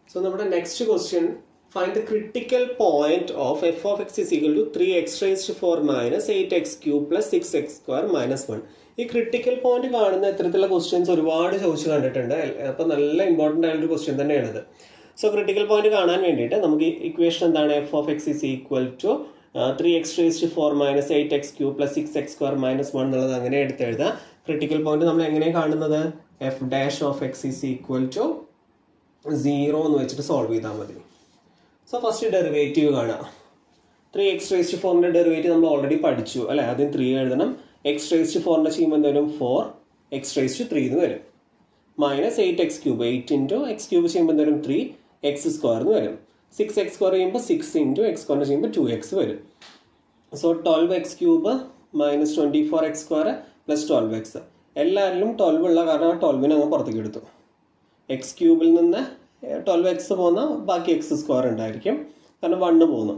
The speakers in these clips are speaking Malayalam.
സോ നമ്മുടെ next question find the critical point of f of x is equal to three x raised four minus eight x cube plus six x square minus one ഈ ക്രിട്ടിക്കൽ പോയിന്റ് കാണുന്ന ഇത്തരത്തിലുള്ള ക്വസ്റ്റ്യൻസ് ഒരുപാട് ചോദിച്ചു കണ്ടിട്ടുണ്ട് അപ്പൊ നല്ല ഇമ്പോർട്ടന്റ് ആയൊരു ക്വസ്റ്റ്യൻ തന്നെയാണിത് സോ ക്രിട്ടിക്കൽ പോയിന്റ് കാണാൻ വേണ്ടിയിട്ട് നമുക്ക് ഇക്വേഷൻ എന്താണ് f of x is equal to three x raised four minus eight x cube plus six x square minus one എന്നുള്ളത് അങ്ങനെ എടുത്ത് എഴുതാം ക്രിട്ടിക്കൽ പോയിന്റ് നമ്മൾ എങ്ങനെയാണ് കാണുന്നത് f dash of x is equal to zero എന്ന് വെച്ചിട്ട് സോൾവ് ചെയ്താൽ മതി സോ ഫസ്റ്റ് ഡെറിവേറ്റീവ് കാണാം ത്രീ എക്സ് റേസ്റ്റ് ഫോറിന്റെ ഡെറിവേറ്റീവ് നമ്മൾ ഓൾറെഡി പഠിച്ചു അല്ലെ ആദ്യം ത്രീ എഴുതണം എക്സ് റേസ്റ്റ് ഫോറിന്റെ ചെയ്യുമ്പോൾ എന്ത് വരും ഫോർ എക്സ് റേസ്റ്റ് ത്രീ എന്ന് വരും minus eight x cube eight into x cube ചെയ്യുമ്പോൾ എന്ത് വരും ത്രീ എക്സ് സ്ക്വയർ എന്ന് വരും സിക്സ് എക്സ് സ്ക്വയർ ചെയ്യുമ്പോൾ സിക്സ് ഇൻറ്റു എക്സ് സ്ക്വയർ ചെയ്യുമ്പോൾ ടു എക്സ് വരും so twelve x cube minus twenty four x square plus twelve x എല്ലാവരിലും ട്വൽവ് ഉള്ള കാരണം ആ ട്വൽവിനെ അങ്ങ് പുറത്തേക്ക് എടുത്തു എക്സ് ക്യൂബിൽ നിന്ന് ട്വൽവ് എക്സ് പോകുന്ന ബാക്കി എക്സ് സ്ക്വയർ ഉണ്ടായിരിക്കും കാരണം വണ്ണ് പോകുന്നു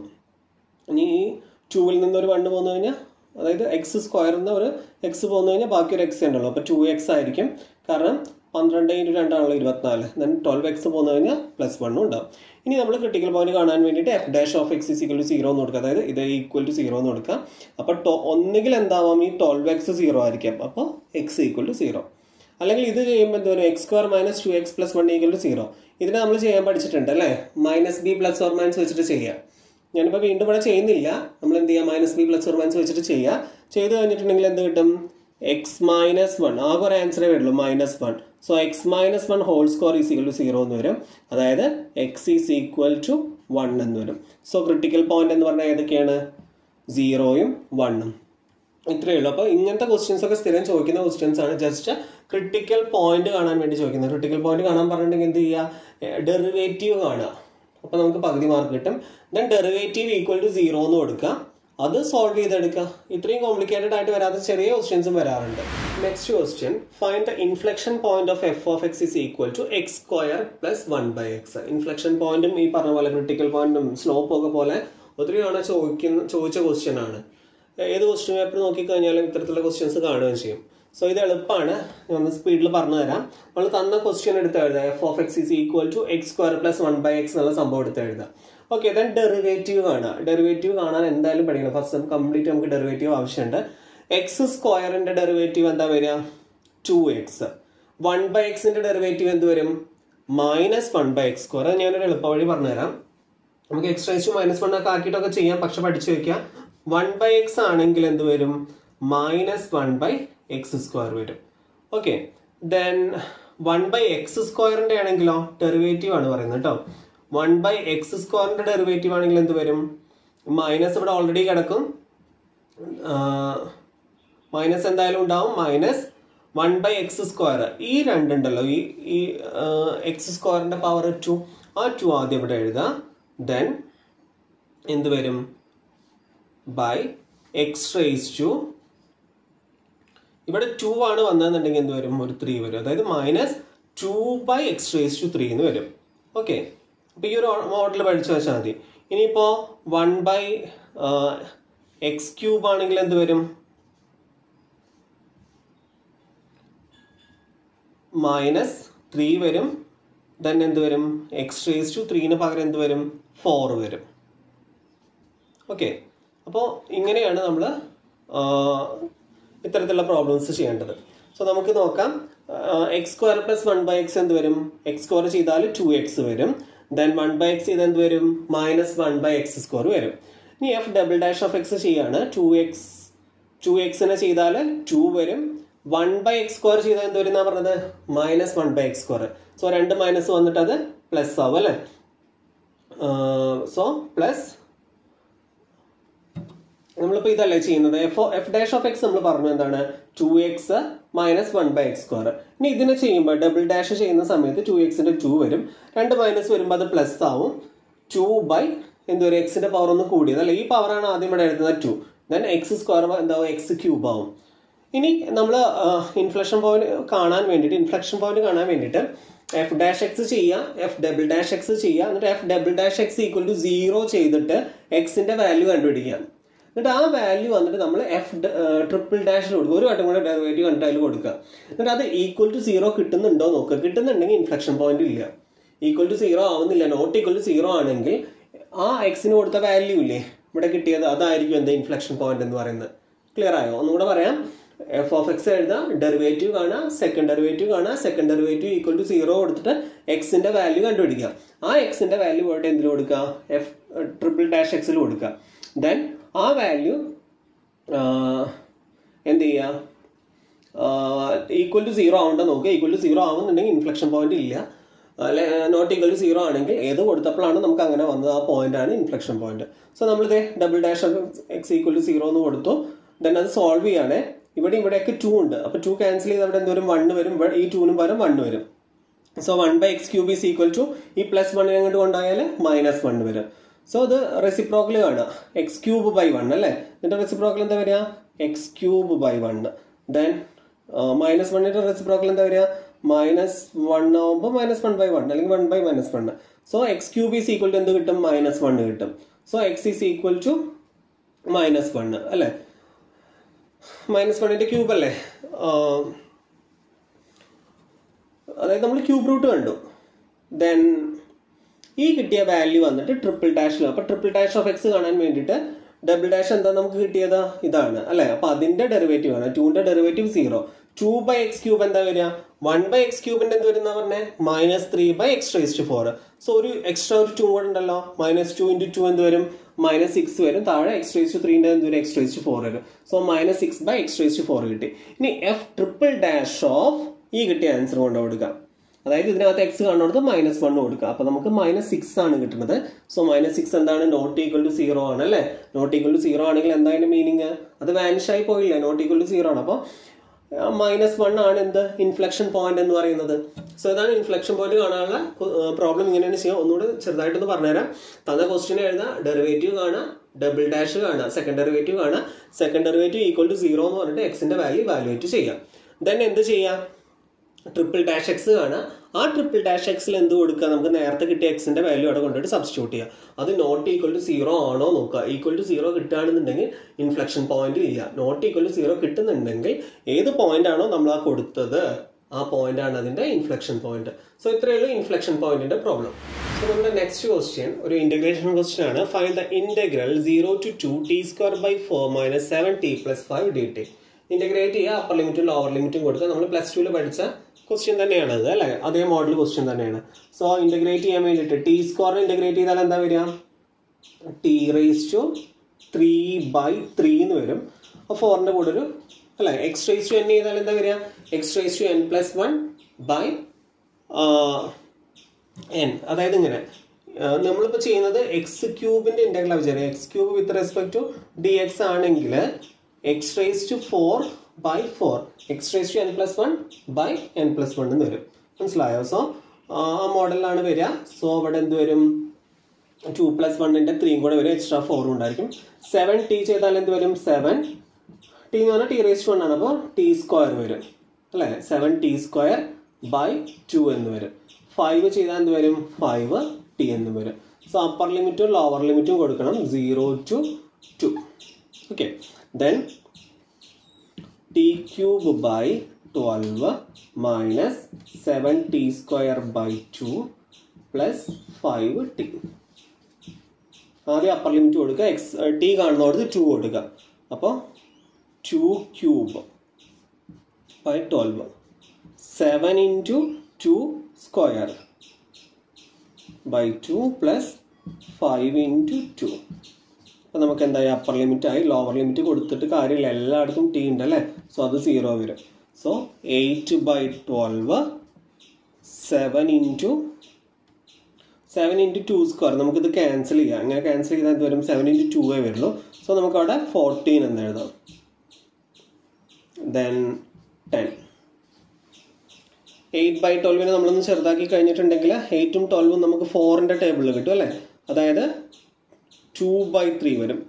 ഇനി ഈ ടൂവിൽ നിന്ന് ഒരു വണ്ണ് പോന്നു കഴിഞ്ഞാൽ അതായത് എക്സ് സ്ക്വയറിൽ നിന്ന് ഒരു എക്സ് പോന്നു കഴിഞ്ഞാൽ ബാക്കി ഒരു എക്സ് ഉണ്ടല്ലോ അപ്പോൾ ടു എക്സ് ആയിരിക്കും കാരണം പന്ത്രണ്ട് ഇൻറ്റു രണ്ടാണല്ലോ ഇരുപത്തിനാല് ദെൻ ട്വൽവ് എക്സ് പോന്നു കഴിഞ്ഞാൽ പ്ലസ് വണ്ണും ഉണ്ടാവും ഇനി നമ്മൾ ക്രിട്ടിക്കൽ പോയിന്റ് കാണാൻ വേണ്ടിയിട്ട് f dash of x is equal to zero എന്ന് കൊടുക്കുക അതായത് ഇത് ഈക്വൽ ടു സീറോ എന്ന് കൊടുക്കുക അപ്പോൾ ഒന്നുകിൽ എന്താവാം ഈ ട്വൽവ് എക്സ് സീറോ ആയിരിക്കും അപ്പോൾ എക്സ് ഈക്വൽ ടു സീറോ അല്ലെങ്കിൽ ഇത് ചെയ്യുമ്പോൾ എന്ത് വരും x square minus two x plus one equal to zero ഇതിനെ നമ്മൾ ചെയ്യാൻ പഠിച്ചിട്ടുണ്ട് അല്ലേ minus b plus or minus വെച്ചിട്ട് ചെയ്യാം ഞാനിപ്പോൾ വീണ്ടും ഇവിടെ ചെയ്യുന്നില്ല നമ്മൾ എന്ത് ചെയ്യുക minus b plus or minus വെച്ചിട്ട് ചെയ്യുക ചെയ്ത് കഴിഞ്ഞിട്ടുണ്ടെങ്കിൽ എന്ത് കിട്ടും എക്സ് മൈനസ് വൺ ആകെ ഒരു ആൻസറേ വരുള്ളൂ minus one so x minus one whole square is equal to zero എന്ന് വരും അതായത് x is equal to one എന്ന് വരും സോ ക്രിട്ടിക്കൽ പോയിന്റ് എന്ന് പറഞ്ഞാൽ ഏതൊക്കെയാണ് സീറോയും വണ്ണും ഇത്രയേ ഉള്ളൂ അപ്പോൾ ഇങ്ങനത്തെ ക്വസ്റ്റ്യൻസ് ഒക്കെ സ്ഥിരം ചോദിക്കുന്ന ക്വസ്റ്റ്യൻസ് ആണ് ജസ്റ്റ് ക്രിട്ടിക്കൽ പോയിന്റ് കാണാൻ വേണ്ടി ചോദിക്കുന്നത് ക്രിട്ടിക്കൽ പോയിന്റ് കാണാൻ പറഞ്ഞിട്ടുണ്ടെങ്കിൽ എന്ത് ചെയ്യുക ഡെറിവേറ്റീവ് കാണുക അപ്പോൾ നമുക്ക് പകുതി മാർക്ക് കിട്ടും then derivative equal to zero എന്ന് കൊടുക്കുക അത് സോൾവ് ചെയ്തെടുക്കുക ഇത്രയും കോംപ്ലിക്കേറ്റഡ് ആയിട്ട് വരാത്ത ചെറിയ ക്വസ്റ്റ്യൻസും വരാറുണ്ട് next question find the inflection point of f of x is equal to x square plus one by x inflection പോയിന്റും ഈ പറഞ്ഞ പോലെ ക്രിട്ടിക്കൽ പോയിന്റും സ്ലോപ്പും ഒക്കെ പോലെ ഒത്തിരി തവണ ചോദിക്കുന്ന ചോദിച്ച ക്വസ്റ്റ്യൻ ആണ് ഏത് ക്വസ്റ്റ്യൻ പേപ്പർ നോക്കിക്കഴിഞ്ഞാലും ഇത്തരത്തിലുള്ള ക്വസ്റ്റ്യൻസ് കാണുകയും ചെയ്യും സോ ഇത് എളുപ്പമാണ് ഞാൻ സ്പീഡിൽ പറഞ്ഞു തരാം നമ്മൾ തന്ന ക്വസ്റ്റ്യൻ എടുത്ത് എഴുതാം f of x is equal to x square plus one by x എന്നുള്ള സംഭവം എടുത്ത് എഴുതാം ഓക്കെ ദെൻ ഡെറിവേറ്റീവ് കാണുക ഡെറിവേറ്റീവ് കാണാൻ എന്തായാലും പഠിക്കണം ഫസ്റ്റ് കംപ്ലീറ്റ് നമുക്ക് ഡെറിവേറ്റീവ് ആവശ്യമുണ്ട് എക്സ് സ്ക്വയറിന്റെ ഡെറിവേറ്റീവ് എന്താ വരിക ടു എക്സ് വൺ ബൈ എക്സിന്റെ ഡെറിവേറ്റീവ് എന്ത് വരും minus one by x square ഞാനൊരു എളുപ്പ വഴി പറഞ്ഞുതരാം നമുക്ക് എക്സ് റേസ് മൈനസ് വൺ ഒക്കെ ആക്കിയിട്ടൊക്കെ ചെയ്യാം പക്ഷെ പഠിച്ചു വെക്കാം വൺ ബൈ എക്സ് ആണെങ്കിൽ എന്ത് വരും minus one by x square വരും okay then one by x സ്ക്വയറിന്റെ ആണെങ്കിലോ ഡെറിവേറ്റീവ് ആണ് പറയുന്നത് കേട്ടോ വൺ ബൈ എക്സ് സ്ക്വയറിന്റെ ഡെറിവേറ്റീവ് ആണെങ്കിൽ എന്ത് വരും മൈനസ് ഇവിടെ ഓൾറെഡി കിടക്കും മൈനസ് എന്തായാലും ഉണ്ടാവും minus one by x square ഈ രണ്ടുണ്ടല്ലോ ഈ ഈ എക്സ് സ്ക്വയറിന്റെ പവർ ടു ആ ടു ആദ്യം ഇവിടെ എഴുതാം ദെൻ എന്ത് വരും ബൈ എക്സ് റേസ് ടു ഇവിടെ ടു ആണ് വന്നതെന്നുണ്ടെങ്കിൽ എന്ത് വരും ഒരു ത്രീ വരും അതായത് minus two by x raise to three എന്ന് വരും ഓക്കെ അപ്പൊ ഈ ഒരു മോഡൽ പഠിച്ചു വെച്ചാൽ മതി ഇനിയിപ്പോ വൺ ബൈ എക്സ് ക്യൂബ് ആണെങ്കിൽ എന്ത് വരും മൈനസ് ത്രീ വരും ദെൻ എന്ത് വരും എക്സ് റേസ് ടു ത്രീന് പകരം എന്ത് വരും ഫോർ വരും ഓക്കെ അപ്പോൾ ഇങ്ങനെയാണ് നമ്മൾ ഇത്തരത്തിലുള്ള പ്രോബ്ലംസ് ചെയ്യേണ്ടത് സോ നമുക്ക് നോക്കാം x square plus one by x എന്ത് വരും എക്സ് സ്ക്വയർ ചെയ്താൽ ടു എക്സ് വരും ദെൻ വൺ ബൈ എക്സ് ചെയ്ത് എന്ത് വരും minus one by x square വരും ഇനി f double dash of x ചെയ്യാണ് ടു എക്സ് ടു എക്സിനെ ചെയ്താൽ ടു വരും വൺ ബൈ എക്സ് സ്ക്വയർ ചെയ്താൽ എന്ത് വരും എന്നാ പറഞ്ഞത് minus one by x square so രണ്ട് മൈനസ് വന്നിട്ട് അത് പ്ലസ് ആവും അല്ലേ സോ പ്ലസ് നമ്മളിപ്പോൾ ഇതല്ലേ ചെയ്യുന്നത് f f dash of x നമ്മൾ പറഞ്ഞു എന്താണ് two x minus one by x square ഇനി ഇതിനെ ചെയ്യുമ്പോൾ ഡബിൾ ഡാഷ് ചെയ്യുന്ന സമയത്ത് ടു എക്സിന്റെ ടു വരും രണ്ട് മൈനസ് വരുമ്പോൾ അത് പ്ലസ് ആവും ടു ബൈ എന്ത് വരും എക്സിന്റെ പവർ ഒന്ന് കൂടിയത് അല്ലെ ഈ പവറാണ് ആദ്യം ഇവിടെ എഴുതുന്നത് ടു ദെൻ എക്സ് സ്ക്വയർ എന്താവും എക്സ് ക്യൂബ് ആവും ഇനി നമ്മൾ ഇൻഫ്ലക്ഷൻ പോയിന്റ് കാണാൻ വേണ്ടിയിട്ട് ഇൻഫ്ലക്ഷൻ പോയിന്റ് കാണാൻ വേണ്ടിയിട്ട് എഫ് ഡാഷ് എക്സ് ചെയ്യുക എഫ് ഡബിൾ ഡാഷ് എക്സ് ചെയ്യുക എന്നിട്ട് f double dash x equal to zero ചെയ്തിട്ട് എക്സിന്റെ വാല്യൂ കണ്ടുപിടിക്കുക എന്നിട്ട് ആ വാല്യൂ വന്നിട്ട് നമ്മൾ എഫ് ട്രിപ്പിൾ ഡാഷിൽ കൊടുക്കുക ഒരു വട്ടം കൂടെ ഡെറിവേറ്റീവ് കണ്ടിട്ട് അതിൽ കൊടുക്കുക എന്നിട്ട് അത് ഈക്വൽ ടു സീറോ കിട്ടുന്നുണ്ടോ നോക്കുക കിട്ടുന്നുണ്ടെങ്കിൽ ഇൻഫ്ലക്ഷൻ പോയിന്റ് ഇല്ല ഈക്വൽ ടു സീറോ ആവുന്നില്ല നോട്ട് ഈക്വൽ ടു സീറോ ആണെങ്കിൽ ആ എക്സിന് കൊടുത്ത വാല്യൂ ഇല്ലേ ഇവിടെ കിട്ടിയത് അതായിരിക്കും എന്താ ഇൻഫ്ലക്ഷൻ പോയിന്റ് എന്ന് പറയുന്നത് ക്ലിയർ ആയോ ഒന്നുകൂടെ പറയാം എഫ് ഓഫ് എക്സ് എഴുതാം ഡെറിവേറ്റീവ് കാണാം സെക്കൻഡ് ഡെറിവേറ്റീവ് കാണാം second derivative equal to zero കൊടുത്തിട്ട് എക്സിന്റെ വാല്യൂ കണ്ടുപിടിക്കാം ആ എക്സിന്റെ വാല്യൂ പോയിട്ട് എന്തിൽ കൊടുക്കുക എഫ് ട്രിപ്പിൾ ഡാഷ് എക്സിൽ കൊടുക്കുക ദെൻ ആ വാല്യൂ എന്ത് ചെയ്യുക ഈക്വൽ ടു സീറോ ആവേണ്ട നോക്കുക ഈക്വൽ ടു സീറോ ആവുന്നുണ്ടെങ്കിൽ ഇൻഫ്ലക്ഷൻ പോയിന്റ് ഇല്ല അല്ലെ നോട്ട് ഈക്വൽ ടു സീറോ ആണെങ്കിൽ ഏത് കൊടുത്തപ്പോഴാണ് നമുക്ക് അങ്ങനെ വന്നത് ആ പോയിന്റ് ആണ് ഇൻഫ്ലക്ഷൻ പോയിന്റ് സോ നമ്മളിത് double dash x equal to zero എന്ന് കൊടുത്തു ദെൻ അത് സോൾവ് ചെയ്യാണ് ഇവിടെ ഇവിടെയൊക്കെ ടു ഉണ്ട് അപ്പൊ ടു ക്യാൻസൽ ചെയ്ത് അവിടെ എന്തോരം വൺ വരും ഇവിടെ ഈ ടൂനും പകരം വൺ വരും so one by x cube is equal to ഈ പ്ലസ് വണ്ണിനെ അങ്ങോട്ട് കൊണ്ടായാൽ മൈനസ് വൺ വരും സോ അത് റെസിപ്രോക്കൽ കാണുക എക്സ് ക്യൂബ് ബൈ വൺ അല്ലേ എന്നിട്ട് റെസിപ്രോക്കൽ എന്താ വരിക x cube by one then minus വണ്ണിന്റെ റെസിപ്രോക്കൽ എന്താ വരിക മൈനസ് വൺ ആവുമ്പോൾ മൈനസ് വൺ ബൈ വൺ അല്ലെങ്കിൽ one by minus one so x cube is equal to എന്ത് കിട്ടും മൈനസ് വൺ കിട്ടും so x is equal to minus one അല്ലേ മൈനസ് വണ്ണിന്റെ ക്യൂബ് അല്ലേ അതായത് നമ്മൾ ക്യൂബ് റൂട്ട് കണ്ടു ദെൻ ഈ കിട്ടിയ വാല്യൂ വന്നിട്ട് ട്രിപ്പിൾ ഡാഷിൽ അപ്പൊ ട്രിപ്പിൾ ഡാഷ് ഓഫ് എക്സ് കാണാൻ വേണ്ടിയിട്ട് ഡബിൾ ഡാഷ് എന്താ നമുക്ക് കിട്ടിയത് ഇതാണ് അല്ലെ അപ്പൊ അതിന്റെ ഡെറിവേറ്റീവ് ആണ് ടൂന്റെ derivative zero two by x cube എന്താ വരിക വൺ ബൈ എക്സ് ക്യൂബിന്റെ എന്ത് വരുന്ന പറഞ്ഞേ minus three by x raised four so ഒരു എക്സ്ട്രാ ഒരു ടു കൂടെ ഉണ്ടല്ലോ മൈനസ് ടു ഇൻറ്റു ടു എന്ത് വരും മൈനസ് സിക്സ് വരും താഴെ എക്സ് റേസ്റ്റ് ത്രീൻ്റെ എന്ത് വരും എക്സ് റേസ്റ്റ് ഫോർ വരും so minus six by x raised four കിട്ടി ഇനി എഫ് ട്രിപ്പിൾ ഡാഷ് ഓഫ് ഈ കിട്ടിയ ആൻസർ കൊണ്ട് കൊടുക്കാം അതായത് ഇതിനകത്ത് എക്സ് കാണുന്നത് മൈനസ് വൺ കൊടുക്കുക അപ്പൊ നമുക്ക് മൈനസ് സിക്സ് ആണ് കിട്ടുന്നത് സോ മൈനസ് സിക്സ് എന്താണ് നോട്ട് ഈക്വൽ ടു സീറോ ആണ് അല്ലേ നോട്ട് ഈക്വൽ ടു സീറോ ആണെങ്കിൽ എന്താ അതിന്റെ മീനിങ് അത് വാനിഷ് ആയി പോയില്ലേ നോട്ട് ഈക്വൽ ടു സീറോ ആണ് അപ്പോൾ മൈനസ് വൺ ആണ് എന്ത് ഇൻഫ്ലക്ഷൻ പോയിന്റ് എന്ന് പറയുന്നത് സോ ഇതാണ് ഇൻഫ്ലക്ഷൻ പോയിന്റ് കാണാനുള്ള പ്രോബ്ലം ഇങ്ങനെയാണ് ചെയ്യുക ഒന്നുകൂടി ചെറുതായിട്ടൊന്ന് പറഞ്ഞുതരാം തന്ന ക്വസ്റ്റിനെ എഴുതാം ഡെറിവേറ്റീവ് കാണാം ഡബിൾ ഡാഷ് കാണാം സെക്കൻഡ് ഡെറിവേറ്റീവ് കാണാം second derivative equal to zero എന്ന് പറഞ്ഞിട്ട് എക്സിന്റെ വാല്യൂ വാലുവേറ്റ് ചെയ്യാം ദെൻ എന്ത് ചെയ്യാം ട്രിപ്പിൾ ഡാഷ് എക്സ് കാണാം ആ ട്രിപ്പിൾ ഡാഷ് എക്സിൽ എന്ത് കൊടുക്കുക നമുക്ക് നേരത്തെ കിട്ടിയ എക്സിന്റെ വാല്യൂ അവിടെ കൊണ്ടുപോയിട്ട് സബ്സ്റ്റിറ്റ്യൂട്ട് ചെയ്യുക അത് നോട്ട് ഈക്വൽ ടു സീറോ ആണോ നോക്കുക ഈക്വൽ ടു സീറോ കിട്ടുകയാണെന്നുണ്ടെങ്കിൽ ഇൻഫ്ലക്ഷൻ പോയിന്റ് ഇല്ല നോട്ട് ഈക്വൽ ടു സീറോ കിട്ടുന്നുണ്ടെങ്കിൽ ഏത് പോയിന്റ് ആണോ നമ്മൾ ആ കൊടുത്തത് ആ പോയിന്റ് ആണ് അതിന്റെ ഇൻഫ്ലക്ഷൻ പോയിന്റ് സോ ഇത്രയേ ഉള്ളൂ ഇൻഫ്ലക്ഷൻ പോയിന്റിന്റെ പ്രോബ്ലം സോ നമ്മുടെ നെക്സ്റ്റ് ക്വസ്റ്റ്യൻ ഒരു ഇന്റഗ്രേഷൻ ക്വസ്റ്റ്യൻ ആണ് find the integral zero to two t square by four minus seven t plus five d t integrate ചെയ്യുക അപ്പർ ലിമിറ്റും ലോവർ ലിമിറ്റും കൊടുക്കുക നമ്മൾ പ്ലസ് ടുവിൽ പഠിച്ച ക്വസ്റ്റ്യൻ തന്നെയാണ് അത് അല്ലേ അതേ മോഡൽ ക്വസ്റ്റ്യൻ തന്നെയാണ് സോ ഇന്റഗ്രേറ്റ് ചെയ്യാൻ വേണ്ടിയിട്ട് ടി സ്ക്വയറിന് ഇന്റഗ്രേറ്റ് ചെയ്താൽ എന്താ വരിക t raise to three by three എന്ന് വരും അപ്പോൾ ഫോറിന്റെ കൂടെ ഒരു അല്ലെ എക്സ് റേസ് ടു എൻ ചെയ്താൽ എന്താ വരിക x raise to n plus one by n അതായത് ഇങ്ങനെ നമ്മളിപ്പോൾ ചെയ്യുന്നത് എക്സ് ക്യൂബിന്റെ ഇന്റഗ്രൽ വിചാരിക്കുക x cube with respect to d x ആണെങ്കിൽ x raise to four by four x raise to n plus one by n plus one എന്ന് വരും മനസ്സിലായോ സോ ആ മോഡലിലാണ് വരിക സോ അവിടെ എന്ത് വരും ടു പ്ലസ് വണ്ണിന്റെ ത്രീയും കൂടെ വരും എക്സ്ട്രാ ഫോറും ഉണ്ടായിരിക്കും സെവൻ ടി ചെയ്താൽ എന്ത് വരും സെവൻ ടി എന്ന് പറഞ്ഞാൽ ടി റേസ് വൺ ആണ് അപ്പോൾ ടി സ്ക്വയർ വരും അല്ലേ seven t square by two എന്ന് വരും ഫൈവ് ചെയ്താൽ എന്ത് വരും ഫൈവ് ടി എന്ന് വരും സോ അപ്പർ ലിമിറ്റും ലോവർ ലിമിറ്റും കൊടുക്കണം zero to two okay then t cube by twelve minus seven t square by two plus five t ആദ്യം അപ്പർ ലിമിറ്റ് കൊടുക്കുക എക്സ് ടി കാണുന്നോടത്ത് ടു കൊടുക്കുക അപ്പോൾ two cube by twelve seven into two square by two plus five into two അപ്പം നമുക്ക് എന്തായി അപ്പർ ലിമിറ്റ് ആയി ലോവർ ലിമിറ്റ് കൊടുത്തിട്ട് കാര്യമില്ല എല്ലായിടത്തും ടി ഉണ്ട് അല്ലേ സോ അത് സീറോ വരും so eight by twelve seven into seven into two square നമുക്കിത് ക്യാൻസൽ ചെയ്യാം അങ്ങനെ ക്യാൻസൽ ചെയ്താൽ എന്ത് വരും സെവൻ ഇൻറ്റു ടു വരുള്ളൂ സോ നമുക്ക് അവിടെ ഫോർട്ടീൻ എന്ന് എഴുതാം ദെൻ ടെൻ എയ്റ്റ് ബൈ ട്വൽവിനെ നമ്മളൊന്ന് ചെറുതാക്കി കഴിഞ്ഞിട്ടുണ്ടെങ്കിൽ എയ്റ്റും ട്വൽവും നമുക്ക് ഫോറിൻ്റെ ടേബിളിൽ കിട്ടും അല്ലേ അതായത് ടു ബൈ ത്രീ വരും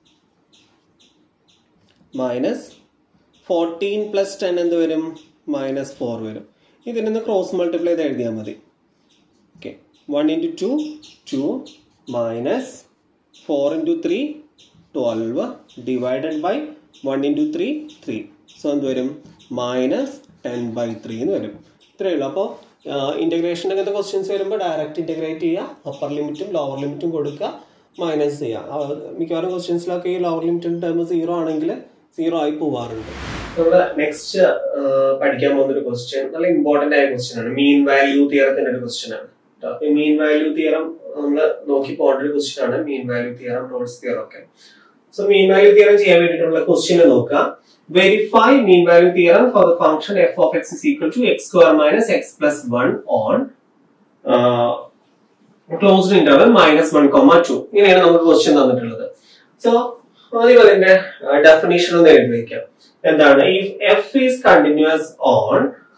മൈനസ് ഫോർട്ടീൻ പ്ലസ് ടെൻ എന്ത് വരും മൈനസ് ഫോർ വരും ഇതിനൊന്ന് ക്രോസ് മൾട്ടിപ്ലൈ ചെയ്ത് എഴുതിയാൽ മതി okay one into two two minus four into three twelve divided by one into three three so എന്ത് വരും മൈനസ് ടെൻ ബൈ ത്രീ എന്ന് വരും ഇത്രയേ ഉള്ളൂ അപ്പോൾ ഇന്റഗ്രേഷൻ അങ്ങനത്തെ ക്വസ്റ്റ്യൻസ് വരുമ്പോൾ ഡയറക്റ്റ് ഇന്റഗ്രേറ്റ് ചെയ്യുക അപ്പർ ലിമിറ്റും ലോവർ ലിമിറ്റും കൊടുക്കുക മൈനസ് ചെയ്യുക ആ, മിക്കവാറും ക്വസ്റ്റ്യൻസിലൊക്കെ ഈ ലോവർ ലിമിറ്റിന്റെ ടേം സീറോ ആണെങ്കിൽ സീറോ ആയി പോവാറുണ്ട് നമ്മുടെ നെക്സ്റ്റ് പഠിക്കാൻ പോകുന്ന ഒരു ക്വസ്റ്റ്യൻ നല്ല ഇമ്പോർട്ടന്റ് ആയ ക്വസ്റ്റ്യൻ ആണ് മീൻ വാല്യൂ തിയറത്തിന്റെ ഒരു ക്വസ്റ്റ്യൻ ആണ് അപ്പൊ മീൻ വാല്യൂ തിയറം നമ്മൾ നോക്കി പോകേണ്ട ഒരു ക്വസ്റ്റ്യൻ ആണ് mean value theorem Rolle's theorem ഒക്കെ സോ മീൻ വാല്യൂ തിയറം ചെയ്യാൻ വേണ്ടിയിട്ടുള്ള ക്വസ്റ്റ്യൻ നോക്കുക verify mean value theorem for the function f of x is equal to x square minus x plus one on closed interval minus one comma two ഇങ്ങനെയാണ് നമുക്ക് ക്വസ്റ്റ്യൻ തന്നിട്ടുള്ളത് സോ ആദ്യം അതിന്റെ ഡെഫിനേഷൻ ഒന്ന് എഴുതി വയ്ക്കാം എന്താണ് if f is continuous on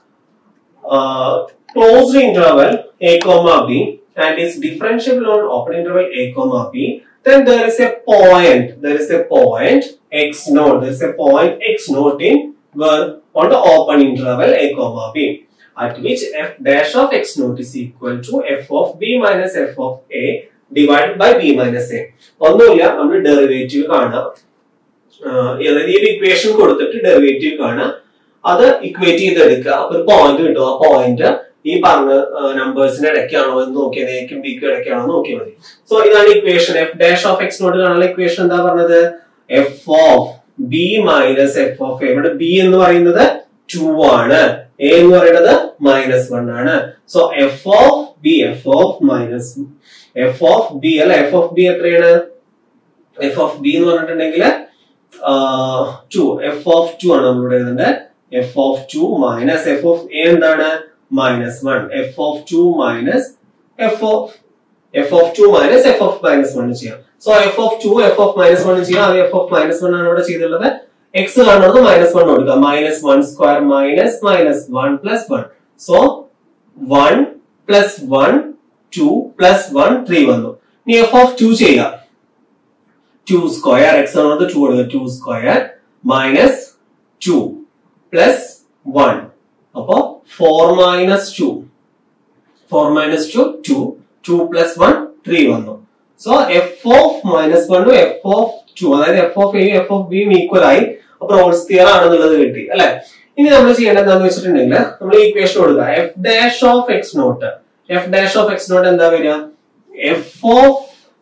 closed interval a comma b and is differentiable on open interval a comma b then there is a point there is a point x naught there is a point x naught in where on the open interval a comma b at which f dash of x naught is equal to f of b minus f of a divided by b minus a ഒന്നുമില്ല നമ്മൾ ഡെറിവേറ്റീവ് കാണാം ആഹ് അതായത് ഈ ഇക്വേഷൻ കൊടുത്തിട്ട് ഡെറിവേറ്റീവ് കാണാം അത് ഇക്വേറ്റ് ചെയ്തെടുക്കുക അപ്പൊ ഒരു പോയിന്റ് കിട്ടും ആ പോയിന്റ് ഈ പറഞ്ഞ നമ്പേഴ്സിന്റെ ഇടയ്ക്കാണോ എന്ന് നോക്കിയാൽ എക്കും ബിക്കും ഇടയ്ക്കാണോ എന്ന് നോക്കിയാൽ മതി സോ ഇതാണ് equation f dash of x naught കാണാനുള്ള ഇക്വേഷൻ എന്താ പറഞ്ഞത് f of b minus f of a ഇവിടെ ബി എന്ന് പറയുന്നത് ടു ആണ് എ എന്ന് പറയുന്നത് മൈനസ് വൺ ആണ് so f of b f of minus f of b അല്ല എഫ് ഓഫ് ബി എത്രയാണ് എഫ് ഓഫ് ബി എന്ന് പറഞ്ഞിട്ടുണ്ടെങ്കിൽ ടു എഫ് ഓഫ് ടു ആണ് നമ്മളിവിടെ എഴുതേണ്ടത് f of two minus f of a എന്താണ് minus one F of two minus f of f of two minus f of minus one ചെയ്യാം so f of two f of minus one ചെയ്യാം അത് എഫ് ഓഫ് മൈനസ് വൺ ആണ് ഇവിടെ ചെയ്തിട്ടുള്ളത് എക്സ് കാണുന്നത് മൈനസ് വൺ കൊടുക്കുക minus one square minus minus one plus one so one plus one two plus one three വന്നു ഇനി എഫ് ഓഫ് ടു ചെയ്യാം ടു സ്ക്വയർ എക്സ് എന്നുള്ളത് ടു കൊടുക്കുക two square minus two plus one അപ്പോ four minus two four minus two two two plus one three വന്നു സോ എഫ് ഓഫ് മൈനസ് വണ്ണും എഫ് ഓഫ് ടു അതായത് എഫ് ഓഫ് എയും എഫ് ഓഫ് ബിയും ഈക്വൽ ആയി അപ്പൊ റോൾസ് തിയർ ആണെന്നുള്ളത് കിട്ടി അല്ലെ ഇനി നമ്മൾ ചെയ്യേണ്ടത് എന്താന്ന് വെച്ചിട്ടുണ്ടെങ്കിൽ നമ്മൾ ഈക്വേഷൻ കൊടുക്കുക f dash of x naught f dash of x naught എന്താ വരിക എഫ് ഓഫ്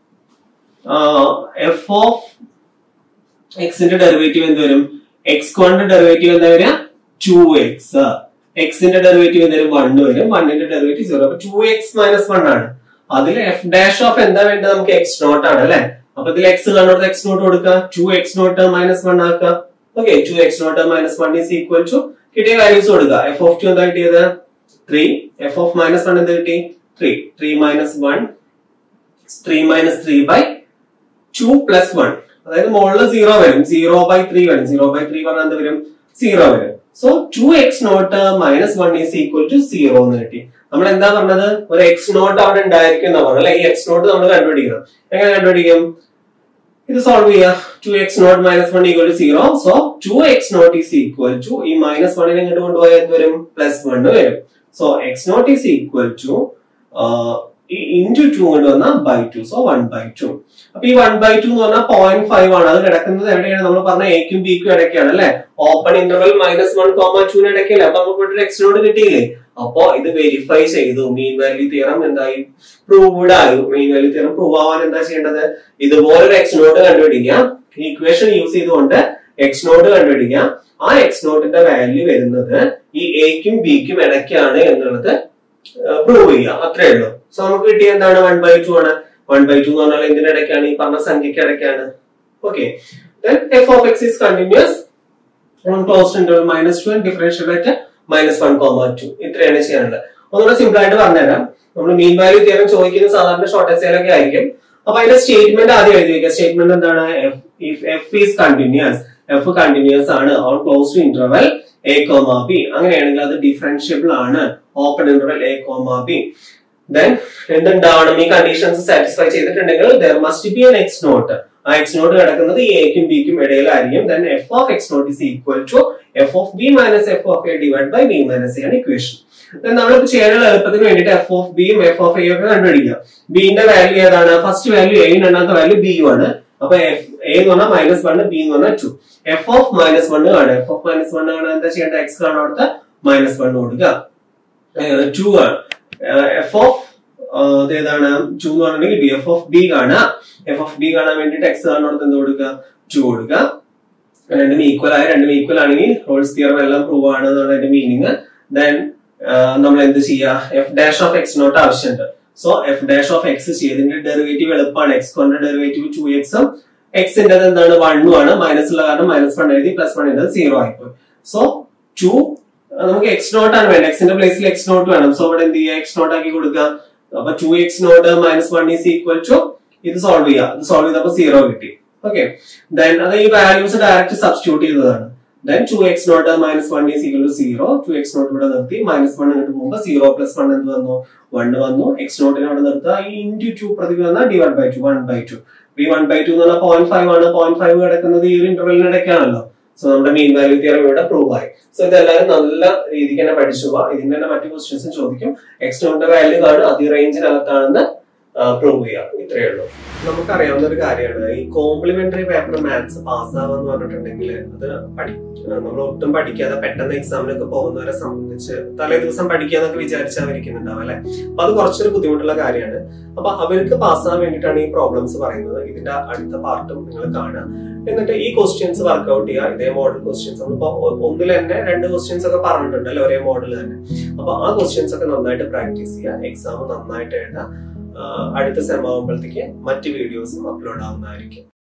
എഫ് ഓഫ് എക്സിന്റെ ഡെറിവേറ്റീവ് എന്ത് വരും എക്സ് കൊണ്ട് ഡെറിവേറ്റീവ് എന്താ വരിക ടു എക്സ് എക്സിന്റെ ഡെറിവേറ്റീവ് എന്തായാലും വൺ വരും വണ്ണിന്റെ ഡെറിവേറ്റീവ് സീറോ അപ്പൊ ടു എക്സ് മൈനസ് വൺ ആണ് അതിൽ എഫ് ഡാഷ് ഓഫ് എന്താ വേണ്ടത് നമുക്ക് എക്സ് നോട്ട് ആണ് അല്ലെ അപ്പൊ ഇതിൽ എക്സ് കണ്ടോട്ട് എക്സ് നോട്ട് കൊടുക്കുക two x naught minus one ആക്കുക okay two x naught minus one is equal to കിട്ടിയ വാല്യൂസ് കൊടുക്കുക എഫ് ഓഫ് ടു എന്താ കിട്ടിയത് three f of minus one എന്താ കിട്ടി three three minus one three minus three by two plus one അതായത് മുകളിൽ സീറോ വരും സീറോ ബൈ ത്രീ വരും സീറോ ബൈ ത്രീ പറഞ്ഞാൽ എന്ത് വരും സീറോ വരും so two x naught minus one is equal to zero എന്ന് കിട്ടി നമ്മൾ എന്താ പറഞ്ഞത് ഒരു എക്സ് നോട്ട് അവിടെ ഉണ്ടായിരിക്കും എന്നാ പറഞ്ഞത് അല്ലെ ഈ എക്സ് നോട്ട് നമ്മൾ കണ്ടുപിടിക്കണം എങ്ങനെ കണ്ടുപിടിക്കും ഇത് സോൾവ് ചെയ്യാം two x naught minus one equal to zero so two x naught is equal to ഈ മൈനസ് വണ്ണിനെ ഇങ്ങോട്ട് കൊണ്ടുപോയാൽ എന്ത് വരും പ്ലസ് വൺ വരും so x naught is equal to ഈ ഇൻറ്റു ടു കൊണ്ട് വന്നാൽ by two so one by two അപ്പൊ ഈ വൺ ബൈ ടു എന്ന് പറഞ്ഞാൽ പോയിന്റ് ഫൈവ് ആണ് അത് കിടക്കുന്നത് എവിടെയാണ് നമ്മൾ പറഞ്ഞ എക്കും ബിക്കും ഇടയ്ക്കാണ് അല്ലെ open interval minus one comma ടുവിന് ഇടയ്ക്കല്ലേ അപ്പൊ നമുക്ക് ഇവിടെ എക്സ് നോട്ട് കിട്ടിയില്ലേ അപ്പോ ഇത് വെരിഫൈ ചെയ്തു മീൻ വാല്യൂ തിയറം എന്തായി പ്രൂവ്ഡ് ആയി മീൻ വാല്യൂ തിയറം പ്രൂവ് ആവാൻ എന്താ ചെയ്യേണ്ടത് ഇതുപോലെ ഒരു എക്സ് നോട്ട് കണ്ടുപിടിക്കാം ഇക്വേഷൻ യൂസ് ചെയ്തുകൊണ്ട് എക്സ് നോട്ട് കണ്ടുപിടിക്കാം ആ എക്സ് നോട്ടിന്റെ വാല്യൂ വരുന്നത് ഈ എക്കും ബിക്കും ഇടയ്ക്കാണ് എന്നുള്ളത് പ്രൂവ് ചെയ്യാം അത്രേ ഉള്ളൂ സോ നമുക്ക് കിട്ടിയ എന്താണ് വൺ ബൈ ടു ആണ് വൺ ബൈ ടു എന്ന് പറഞ്ഞാൽ എന്തിന്റെ ഇടയ്ക്കാണ് ഈ പറഞ്ഞ സംഖ്യക്ക് ഇടയ്ക്കാണ് okay f of x is continuous close interval minus two and differential rate minus one comma two ഇത്രയാണ് ചെയ്യാനുള്ളത് ഒന്നുകൂടെ സിമ്പിൾ ആയിട്ട് പറഞ്ഞുതരാം നമ്മൾ മീൻ വാല്യൂ തിയറം ചോദിക്കുന്നത് സാധാരണ ഷോർട്ട് എസ്സേലൊക്കെ ആയിരിക്കും അപ്പൊ അതിന്റെ സ്റ്റേറ്റ്മെന്റ് ആദ്യം എഴുതി വെക്കുക സ്റ്റേറ്റ്മെന്റ് എന്താണ് f is continuous f continuous ആണ് on closed interval a comma b അങ്ങനെയാണെങ്കിൽ അത് ഡിഫറൻഷ്യബിൾ ആണ് open interval a comma b then എന്തുണ്ടാവണം ഈ കണ്ടീഷൻസ് സാറ്റിസ്ഫൈ ചെയ്തിട്ടുണ്ടെങ്കിൽ there must be an x naught ആ എക്സ് നോട്ട് കിടക്കുന്നത് എക്കും ബിക്കും ഇടയിലായിരിക്കും then f of x naught is equal to f of b minus f of a divide by b minus a ആണ് ഇക്വേഷൻ നമ്മളിപ്പോ ചെയ്യാനുള്ള എളുപ്പത്തിന് വേണ്ടിയിട്ട് എഫ് ഓഫ് ബിയും എഫ് ഓഫ് എ ഒക്കെ കണ്ടുപിടിക്കാം ബിന്റെ വാല്യൂ ഏതാണ് ഫസ്റ്റ് വാല്യൂ എയും രണ്ടാമത്തെ വാല്യൂ ബിയും ആണ് അപ്പൊ എഫ് എ എന്ന് പറഞ്ഞാൽ മൈനസ് വൺ ബി എന്ന് പറഞ്ഞാൽ two f of minus one കാണാം എഫ് ഓഫ് മൈനസ് വൺ കാണാൻ എന്താ ചെയ്യേണ്ട എക്സ് കാണാൻ കൊടുത്ത മൈനസ് വൺ കൊടുക്കുക ടു ആണ് എഫ് ഓഫ് ഏതാണ് ടു എന്ന് പറഞ്ഞിട്ടുണ്ടെങ്കിൽ ബി എഫ് ഓഫ് ബി കാണുക എഫ് ഓഫ് ബി കാണാൻ വേണ്ടിയിട്ട് എക്സ് കാണുന്നിടത്ത് എന്ത് കൊടുക്കുക ടു കൊടുക്കുക രണ്ടും ഈക്വൽ ആയ രണ്ടും ഈക്വൽ ആണെങ്കിൽ ഹോൾസ് തിയറം എല്ലാം പ്രൂവ് ആണ് എന്നാണ് അതിന്റെ മീനിങ് ദെൻ നമ്മൾ എന്ത് ചെയ്യുക f dash of x naught ആവശ്യമുണ്ട് so f dash of x ചെയ്തതിന്റെ ഡെറിവേറ്റീവ് എളുപ്പമാണ് എക്സ് കൊണ്ട് ഡെറിവേറ്റീവ് ടു എക്സും എക്സിന്റെ എന്താണ് വണ്ണും ആണ് മൈനസ് ഉള്ള കാരണം മൈനസ് വൺ എഴുതി പ്ലസ് വൺ എഴുതി സീറോ ആയിപ്പോയി സോ ടു നമുക്ക് എക്സ് നോട്ട് ആണ് വേണ്ടത് എക്സിന്റെ പ്ലേസിൽ എക്സ് നോട്ട് വേണം സോ ഇവിടെ എന്ത് ചെയ്യുക എക്സ് നോട്ട് ആക്കി കൊടുക്കുക അപ്പൊ two x naught minus one is equal to ഇത് സോൾവ് ചെയ്യുക ഇത് സോൾവ് ചെയ്തപ്പോൾ സീറോ കിട്ടി ഓക്കെ ദെൻ അത് ഈ വാല്യൂസ് ഡയറക്റ്റ് സബ്സ്റ്റിറ്റ്യൂട്ട് ചെയ്തതാണ് then two x naught minus one is equal to zero two x naught ഇവിടെ നിർത്തി മൈനസ് വൺ ഇങ്ങോട്ട് പോകുമ്പോൾ സീറോ പ്ലസ് വൺ എന്ത് വന്നു വൺ വന്നു എക്സ് നോട്ടിനെ അവിടെ നിർത്തുക ഈ ഇൻറ്റു ടു പ്രതി വന്നാൽ divide by two one by two ഈ വൺ ബൈ ടു എന്ന് പറഞ്ഞാൽ പോയിന്റ് ഫൈവ് ആണ് പോയിന്റ് ഫൈവ് കിടക്കുന്നത് ഈ ഒരു ഇന്റർവെലിനിടയ്ക്കാണല്ലോ സോ നമ്മുടെ മീൻ വാല്യൂ തിയറം ഇവിടെ പ്രൂവ് ആയി സോ ഇതെല്ലാവരും നല്ല രീതിക്ക് തന്നെ പഠിച്ചു പോവാ ഇതിന്റെ തന്നെ മറ്റു ക്വസ്റ്റ്യൻസും ചോദിക്കും എക്സ് നോട്ടിന്റെ വാല്യൂ കാണും അത് റേഞ്ചിനകത്താണെന്ന് പ്രൂവ് ചെയ്യാം ഇത്രയേ ഉള്ളൂ നമുക്കറിയാവുന്ന ഒരു കാര്യമാണ് ഈ കോംപ്ലിമെന്ററി പേപ്പർ മാത്സ് പാസ്സാവാന്ന് പറഞ്ഞിട്ടുണ്ടെങ്കിൽ അത് പഠി നമ്മൾ ഒട്ടും പഠിക്കാതെ പെട്ടെന്ന് എക്സാമിനൊക്കെ പോകുന്നവരെ സംബന്ധിച്ച് തലേ ദിവസം പഠിക്കാന്നൊക്കെ വിചാരിച്ചവരിക്കുന്നുണ്ടാവും അല്ലെ അപ്പൊ അത് കുറച്ചൊരു ബുദ്ധിമുട്ടുള്ള കാര്യമാണ് അപ്പൊ അവർക്ക് പാസ്സാകാൻ വേണ്ടിയിട്ടാണ് ഈ പ്രോബ്ലംസ് പറയുന്നത് ഇതിന്റെ അടുത്ത പാർട്ടും നിങ്ങൾ കാണുക എന്നിട്ട് ഈ ക്വസ്റ്റ്യൻസ് വർക്ക്ഔട്ട് ചെയ്യുക ഇതേ മോഡൽ ക്വസ്റ്റ്യൻസ് നമ്മളിപ്പോ ഒന്നിൽ തന്നെ രണ്ട് ക്വസ്റ്റ്യൻസ് ഒക്കെ പറഞ്ഞിട്ടുണ്ടല്ലോ ഒരേ മോഡൽ തന്നെ അപ്പൊ ആ ക്വസ്റ്റ്യൻസ് ഒക്കെ നന്നായിട്ട് പ്രാക്ടീസ് ചെയ്യുക എക്സാം നന്നായിട്ട് എഴുതുക അടുത്ത സെം ആകുമ്പോഴത്തേക്ക് മറ്റ് വീഡിയോസും അപ്ലോഡ് ആവുന്നതായിരിക്കും